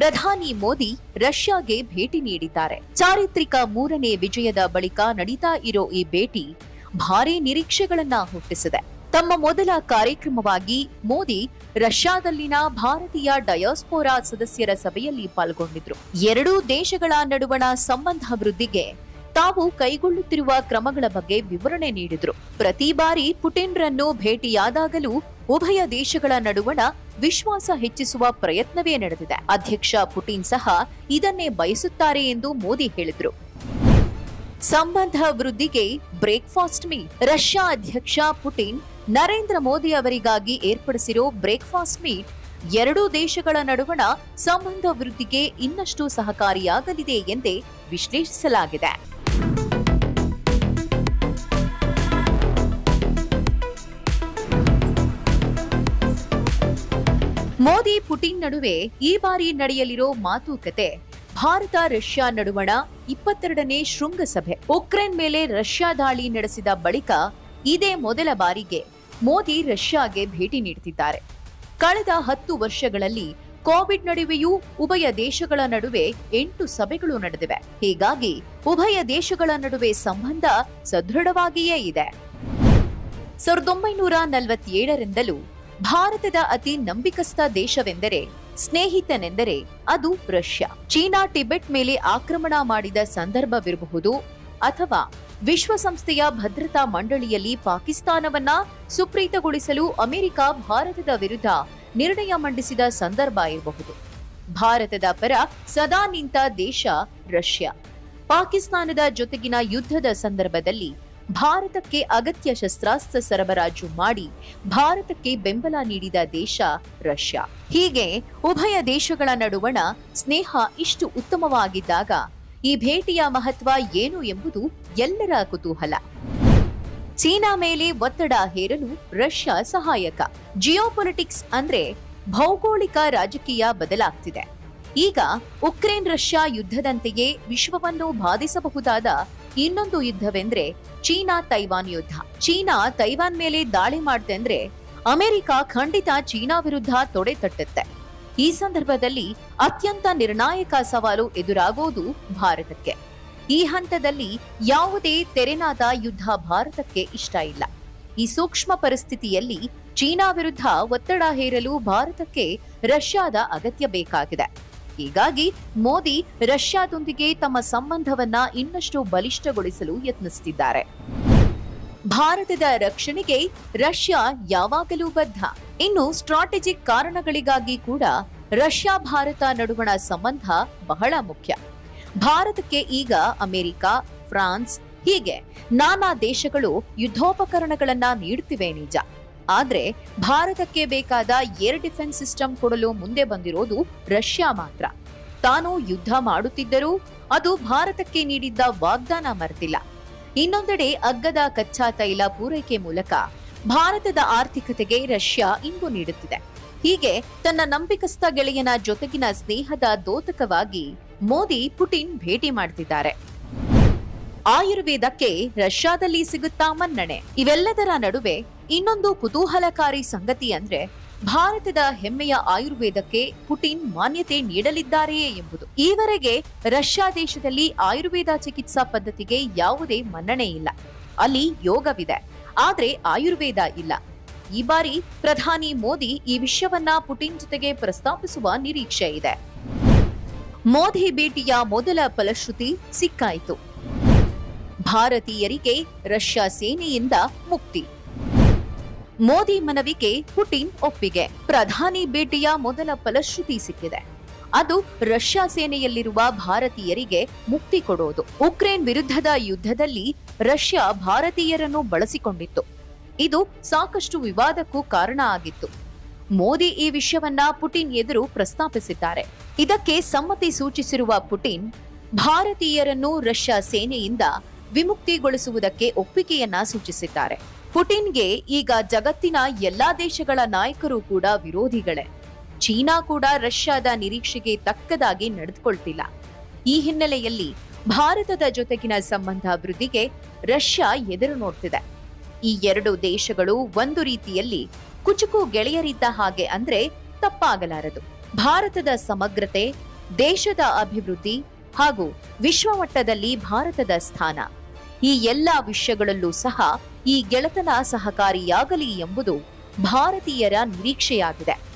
ಪ್ರಧಾನಿ ಮೋದಿ ರಷ್ಯಾಗೆ ಭೇಟಿ ನೀಡಿದ್ದಾರೆ ಚಾರಿತ್ರಿಕ ಮೂರನೇ ವಿಜಯದ ಬಳಿಕ ನಡೀತಾ ಇರೋ ಈ ಭೇಟಿ ಭಾರೀ ನಿರೀಕ್ಷೆಗಳನ್ನ ಹುಟ್ಟಿಸಿದೆ ತಮ್ಮ ಮೊದಲ ಕಾರ್ಯಕ್ರಮವಾಗಿ ಮೋದಿ ರಷ್ಯಾದಲ್ಲಿನ ಭಾರತೀಯ ಡಯಾಸ್ಪೋರಾ ಸದಸ್ಯರ ಸಭೆಯಲ್ಲಿ ಪಾಲ್ಗೊಂಡಿದ್ರು ಎರಡೂ ದೇಶಗಳ ನಡುವಣ ಸಂಬಂಧ ವೃದ್ಧಿಗೆ ತಾವು ಕೈಗೊಳ್ಳುತ್ತಿರುವ ಕ್ರಮಗಳ ಬಗ್ಗೆ ವಿವರಣೆ ನೀಡಿದ್ರು ಪ್ರತಿ ಬಾರಿ ಪುಟಿನ್ರನ್ನು ಭೇಟಿಯಾದಾಗಲೂ ಉಭಯ ದೇಶಗಳ ನಡುವಣ ವಿಶ್ವಾಸ ಹೆಚ್ಚಿಸುವ ಪ್ರಯತ್ನವೇ ನಡೆದಿದೆ ಅಧ್ಯಕ್ಷ ಪುಟಿನ್ ಸಹ ಇದನ್ನೇ ಬಯಸುತ್ತಾರೆ ಎಂದು ಮೋದಿ ಹೇಳಿದ್ರು ಸಂಬಂಧ ವೃದ್ಧಿಗೆ ಬ್ರೇಕ್ಫಾಸ್ಟ್ ಮೀಲ್ ರಷ್ಯಾ ಅಧ್ಯಕ್ಷ ಪುಟಿನ್ ನರೇಂದ್ರ ಮೋದಿ ಅವರಿಗಾಗಿ ಏರ್ಪಡಿಸಿರೋ ಬ್ರೇಕ್ಫಾಸ್ಟ್ ಮೀಟ್ ಎರಡೂ ದೇಶಗಳ ನಡುವಣ ಸಂಬಂಧ ವೃದ್ಧಿಗೆ ಇನ್ನಷ್ಟು ಸಹಕಾರಿಯಾಗಲಿದೆ ಎಂದೇ ವಿಶ್ಲೇಷಿಸಲಾಗಿದೆ ಮೋದಿ ಪುಟಿನ್ ನಡುವೆ ಈ ಬಾರಿ ನಡೆಯಲಿರೋ ಮಾತುಕತೆ ಭಾರತ ರಷ್ಯಾ ನಡುವಣ ಇಪ್ಪತ್ತೆರಡನೇ ಶೃಂಗಸಭೆ ಉಕ್ರೇನ್ ಮೇಲೆ ರಷ್ಯಾ ದಾಳಿ ನಡೆಸಿದ ಬಳಿಕ ಇದೇ ಮೊದಲ ಬಾರಿಗೆ ಮೋದಿ ರಷ್ಯಾಗೆ ಭೇಟಿ ನೀಡುತ್ತಿದ್ದಾರೆ ಕಳೆದ ಹತ್ತು ವರ್ಷಗಳಲ್ಲಿ ಕೋವಿಡ್ ನಡುವೆಯೂ ಉಭಯ ದೇಶಗಳ ನಡುವೆ ಎಂಟು ಸಭೆಗಳು ನಡೆದಿವೆ ಹೀಗಾಗಿ ಉಭಯ ದೇಶಗಳ ನಡುವೆ ಸಂಬಂಧ ಸದೃಢವಾಗಿಯೇ ಇದೆ ಸಾವಿರದ ಒಂಬೈನೂರ ನಲವತ್ತೇಳರಿಂದಲೂ ಭಾರತದ ಅತಿ ನಂಬಿಕಸ್ಥ ದೇಶವೆಂದರೆ ಸ್ನೇಹಿತನೆಂದರೆ ಅದು ರಷ್ಯಾ ಚೀನಾ ಟಿಬೆಟ್ ಮೇಲೆ ಆಕ್ರಮಣ ಮಾಡಿದ ಸಂದರ್ಭವಿರಬಹುದು ಅಥವಾ ವಿಶ್ವಸಂಸ್ಥೆಯ ಭದ್ರತಾ ಮಂಡಳಿಯಲ್ಲಿ ಪಾಕಿಸ್ತಾನವನ್ನ ಸುಪ್ರೀತಗೊಳಿಸಲು ಅಮೆರಿಕ ಭಾರತದ ವಿರುದ್ಧ ನಿರ್ಣಯ ಮಂಡಿಸಿದ ಸಂದರ್ಭ ಇರಬಹುದು ಭಾರತದ ಪರ ಸದಾ ನಿಂತ ದೇಶ ರಷ್ಯಾ ಪಾಕಿಸ್ತಾನದ ಜೊತೆಗಿನ ಯುದ್ಧದ ಸಂದರ್ಭದಲ್ಲಿ ಭಾರತಕ್ಕೆ ಅಗತ್ಯ ಶಸ್ತ್ರಾಸ್ತ್ರ ಸರಬರಾಜು ಮಾಡಿ ಭಾರತಕ್ಕೆ ಬೆಂಬಲ ನೀಡಿದ ದೇಶ ರಷ್ಯಾ ಹೀಗೆ ಉಭಯ ದೇಶಗಳ ನಡುವಣ ಸ್ನೇಹ ಇಷ್ಟು ಉತ್ತಮವಾಗಿದ್ದಾಗ ಈ ಭೇಟಿಯ ಮಹತ್ವ ಏನು ಎಂಬುದು ಎಲ್ಲರ ಕುತೂಹಲ ಚೀನಾ ಮೇಲೆ ಒತ್ತಡ ಹೇರಲು ರಷ್ಯಾ ಸಹಾಯಕ ಜಿಯೋಪೊಲಿಟಿಕ್ಸ್ ಅಂದ್ರೆ ಭೌಗೋಳಿಕ ರಾಜಕೀಯ ಬದಲಾಗ್ತಿದೆ ಈಗ ಉಕ್ರೇನ್ ರಷ್ಯಾ ಯುದ್ಧದಂತೆಯೇ ವಿಶ್ವವನ್ನು ಬಾಧಿಸಬಹುದಾದ ಇನ್ನೊಂದು ಯುದ್ಧವೆಂದ್ರೆ ಚೀನಾ ತೈವಾನ್ ಯುದ್ಧ ಚೀನಾ ತೈವಾನ್ ಮೇಲೆ ದಾಳಿ ಮಾಡ್ತೆಂದ್ರೆ ಅಮೆರಿಕ ಖಂಡಿತ ಚೀನಾ ವಿರುದ್ಧ ತೊಡೆ ತಟ್ಟುತ್ತೆ ಈ ಸಂದರ್ಭದಲ್ಲಿ ಅತ್ಯಂತ ನಿರ್ಣಾಯಕ ಸವಾಲು ಎದುರಾಗೋದು ಭಾರತಕ್ಕೆ ಈ ಹಂತದಲ್ಲಿ ಯಾವುದೇ ತೆರೆನಾದ ಯುದ್ಧ ಭಾರತಕ್ಕೆ ಇಷ್ಟ ಇಲ್ಲ ಈ ಸೂಕ್ಷ್ಮ ಪರಿಸ್ಥಿತಿಯಲ್ಲಿ ಚೀನಾ ವಿರುದ್ಧ ಒತ್ತಡ ಹೇರಲು ಭಾರತಕ್ಕೆ ರಷ್ಯಾದ ಅಗತ್ಯ ಬೇಕಾಗಿದೆ ಹೀಗಾಗಿ ಮೋದಿ ರಷ್ಯಾದೊಂದಿಗೆ ತಮ್ಮ ಸಂಬಂಧವನ್ನ ಇನ್ನಷ್ಟು ಬಲಿಷ್ಠಗೊಳಿಸಲು ಯತ್ನಿಸುತ್ತಿದ್ದಾರೆ ಭಾರತದ ರಕ್ಷಣೆಗೆ ರಷ್ಯಾ ಯಾವಾಗಲೂ ಬದ್ಧ ಇನ್ನು ಸ್ಟ್ರಾಟಜಿಕ್ ಕಾರಣಗಳಿಗಾಗಿ ಕೂಡ ರಷ್ಯಾ ಭಾರತ ನಡುವಣ ಸಂಬಂಧ ಬಹಳ ಮುಖ್ಯ ಭಾರತಕ್ಕೆ ಈಗ ಅಮೆರಿಕ ಫ್ರಾನ್ಸ್ ಹೀಗೆ ನಾನಾ ದೇಶಗಳು ಯುದ್ಧೋಪಕರಣಗಳನ್ನ ನೀಡುತ್ತಿವೆ ನಿಜ ಆದ್ರೆ ಭಾರತಕ್ಕೆ ಬೇಕಾದ ಏರ್ ಡಿಫೆನ್ಸ್ ಸಿಸ್ಟಮ್ ಕೊಡಲು ಮುಂದೆ ಬಂದಿರೋದು ರಷ್ಯಾ ಮಾತ್ರ ತಾನು ಯುದ್ಧ ಮಾಡುತ್ತಿದ್ದರೂ ಅದು ಭಾರತಕ್ಕೆ ನೀಡಿದ್ದ ವಾಗ್ದಾನ ಮರೆತಿಲ್ಲ ಇನ್ನೊಂದೆಡೆ ಅಗ್ಗದ ಕಚ್ಚಾ ತೈಲ ಪೂರೈಕೆ ಮೂಲಕ ಭಾರತದ ಆರ್ಥಿಕತೆಗೆ ರಷ್ಯಾ ಇಂಬು ನೀಡುತ್ತಿದೆ ಹೀಗೆ ತನ್ನ ನಂಬಿಕಸ್ಥ ಗೆಳೆಯನ ಜೊತೆಗಿನ ಸ್ನೇಹದ ದೋತಕವಾಗಿ ಮೋದಿ ಪುಟಿನ್ ಭೇಟಿ ಮಾಡ್ತಿದ್ದಾರೆ ಆಯುರ್ವೇದಕ್ಕೆ ರಷ್ಯಾದಲ್ಲಿ ಸಿಗುತ್ತಾ ಮನ್ನಣೆ ಇವೆಲ್ಲದರ ನಡುವೆ ಇನ್ನೊಂದು ಕುತೂಹಲಕಾರಿ ಸಂಗತಿ ಅಂದ್ರೆ ಭಾರತದ ಹೆಮ್ಮೆಯ ಆಯುರ್ವೇದಕ್ಕೆ ಪುಟಿನ್ ಮಾನ್ಯತೆ ನೀಡಲಿದ್ದಾರೆಯೇ ಎಂಬುದು ಈವರೆಗೆ ರಷ್ಯಾ ದೇಶದಲ್ಲಿ ಆಯುರ್ವೇದ ಚಿಕಿತ್ಸಾ ಪದ್ಧತಿಗೆ ಯಾವುದೇ ಮನ್ನಣೆ ಇಲ್ಲ ಅಲ್ಲಿ ಯೋಗವಿದೆ ಆದ್ರೆ ಆಯುರ್ವೇದ ಇಲ್ಲ ಈ ಬಾರಿ ಪ್ರಧಾನಿ ಮೋದಿ ಈ ವಿಷಯವನ್ನ ಪುಟಿನ್ ಜೊತೆಗೆ ಪ್ರಸ್ತಾಪಿಸುವ ನಿರೀಕ್ಷೆ ಇದೆ ಮೋದಿ ಭೇಟಿಯ ಮೊದಲ ಫಲಶ್ರುತಿ ಸಿಕ್ಕಾಯಿತು ಭಾರತೀಯರಿಗೆ ರಷ್ಯಾ ಸೇನೆಯಿಂದ ಮುಕ್ತಿ ಮೋದಿ ಮನವಿಗೆ ಪುಟಿನ್ ಒಪ್ಪಿಗೆ ಪ್ರಧಾನಿ ಭೇಟಿಯ ಮೊದಲ ಫಲಶ್ರುತಿ ಸಿಕ್ಕಿದೆ ಅದು ರಷ್ಯಾ ಸೇನೆಯಲ್ಲಿರುವ ಭಾರತೀಯರಿಗೆ ಮುಕ್ತಿ ಕೊಡೋದು ಉಕ್ರೇನ್ ವಿರುದ್ಧದ ಯುದ್ಧದಲ್ಲಿ ರಷ್ಯಾ ಭಾರತೀಯರನ್ನು ಬಳಸಿಕೊಂಡಿತ್ತು ಇದು ಸಾಕಷ್ಟು ವಿವಾದಕ್ಕೂ ಕಾರಣ ಆಗಿತ್ತು ಮೋದಿ ಈ ವಿಷಯವನ್ನ ಪುಟಿನ್ ಎದುರು ಪ್ರಸ್ತಾಪಿಸಿದ್ದಾರೆ ಇದಕ್ಕೆ ಸಮ್ಮತಿ ಸೂಚಿಸಿರುವ ಪುಟಿನ್ ಭಾರತೀಯರನ್ನು ರಷ್ಯಾ ಸೇನೆಯಿಂದ ವಿಮುಕ್ತಿಗೊಳಿಸುವುದಕ್ಕೆ ಒಪ್ಪಿಗೆಯನ್ನ ಸೂಚಿಸಿದ್ದಾರೆ ಪುಟಿನ್ಗೆ ಈಗ ಜಗತ್ತಿನ ಎಲ್ಲಾ ದೇಶಗಳ ನಾಯಕರು ಕೂಡ ವಿರೋಧಿಗಳೇ ಚೀನಾ ಕೂಡ ರಷ್ಯಾದ ನಿರೀಕ್ಷೆಗೆ ತಕ್ಕದಾಗಿ ನಡೆದುಕೊಳ್ತಿಲ್ಲ ಈ ಹಿನ್ನೆಲೆಯಲ್ಲಿ ಭಾರತದ ಜೊತೆಗಿನ ಸಂಬಂಧ ವೃದ್ಧಿಗೆ ರಷ್ಯಾ ಎದುರು ನೋಡ್ತಿದೆ ಈ ಎರಡು ದೇಶಗಳು ಒಂದು ರೀತಿಯಲ್ಲಿ ಕುಚುಕು ಗೆಳೆಯರಿದ್ದ ಹಾಗೆ ಅಂದ್ರೆ ತಪ್ಪಾಗಲಾರದು ಭಾರತದ ಸಮಗ್ರತೆ ದೇಶದ ಅಭಿವೃದ್ಧಿ ಹಾಗೂ ವಿಶ್ವಮಟ್ಟದಲ್ಲಿ ಭಾರತದ ಸ್ಥಾನ ಈ ಎಲ್ಲಾ ವಿಷಯಗಳಲ್ಲೂ ಸಹ ಈ ಗೆಳೆತನ ಸಹಕಾರಿಯಾಗಲಿ ಎಂಬುದು ಭಾರತೀಯರ ನಿರೀಕ್ಷೆಯಾಗಿದೆ